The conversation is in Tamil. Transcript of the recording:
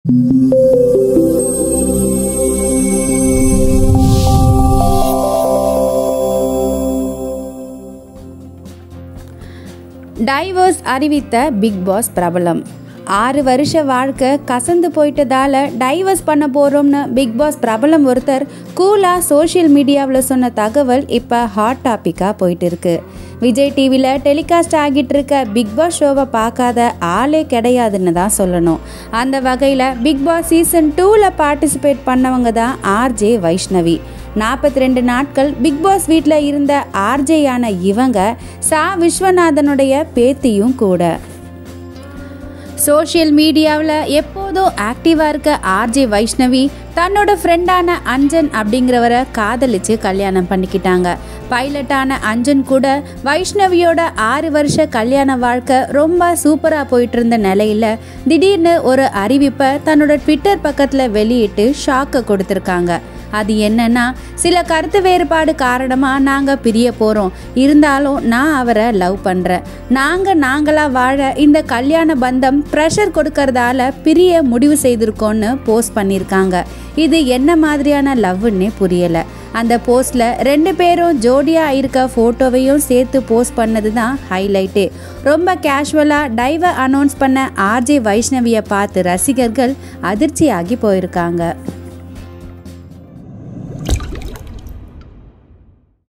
டைவர்ஸ் அறிவித்த பிக் பாஸ் பிரபலம் ஆறு வருஷ வாழ்க்கை கசந்து போயிட்டதால டைவர்ஸ் பண்ண போகிறோம்னு பிக் பாஸ் பிரபலம் ஒருத்தர் கூலாக சோஷியல் மீடியாவில் சொன்ன தகவல் இப்போ ஹாட் டாப்பிக்காக போயிட்டு இருக்கு விஜய் டிவியில் டெலிகாஸ்ட் ஆகிட்டு இருக்க பிக் பாஸ் ஷோவை பார்க்காத ஆளே கிடையாதுன்னு தான் சொல்லணும் அந்த வகையில் பிக் பாஸ் சீசன் டூவில் பார்ட்டிசிபேட் பண்ணவங்க தான் ஆர்ஜே வைஷ்ணவி நாற்பத்தி ரெண்டு நாட்கள் பிக் பாஸ் வீட்டில் இருந்த ஆர்ஜேயான இவங்க சா விஸ்வநாதனுடைய பேத்தியும் கூட சோஷியல் மீடியாவில் எப்போதும் ஆக்டிவாக இருக்க ஆர்ஜே வைஷ்ணவி தன்னோட ஃப்ரெண்டான அஞ்சன் அப்படிங்கிறவரை காதலிச்சு கல்யாணம் பண்ணிக்கிட்டாங்க பைலட்டான அஞ்சன் கூட வைஷ்ணவியோட ஆறு வருஷ கல்யாண வாழ்க்கை ரொம்ப சூப்பராக போயிட்டு இருந்த நிலையில் திடீர்னு ஒரு அறிவிப்பை தன்னோட ட்விட்டர் பக்கத்தில் வெளியிட்டு ஷாக்கை கொடுத்துருக்காங்க அது என்னன்னா சில கருத்து வேறுபாடு காரணமாக நாங்கள் பிரிய போகிறோம் இருந்தாலும் நான் அவரை லவ் பண்ணுறேன் நாங்கள் நாங்களாக வாழ இந்த கல்யாண பந்தம் ப்ரெஷர் கொடுக்கறதால பிரிய முடிவு செய்திருக்கோன்னு போஸ்ட் பண்ணியிருக்காங்க இது என்ன மாதிரியான லவ்னே புரியலை அந்த போஸ்டில் ரெண்டு பேரும் ஜோடியாக இருக்க ஃபோட்டோவையும் சேர்த்து போஸ்ட் பண்ணது தான் ஹைலைட்டே ரொம்ப கேஷுவலாக டைவை அனௌன்ஸ் பண்ண ஆர்ஜே வைஷ்ணவியை பார்த்து ரசிகர்கள் அதிர்ச்சியாகி போயிருக்காங்க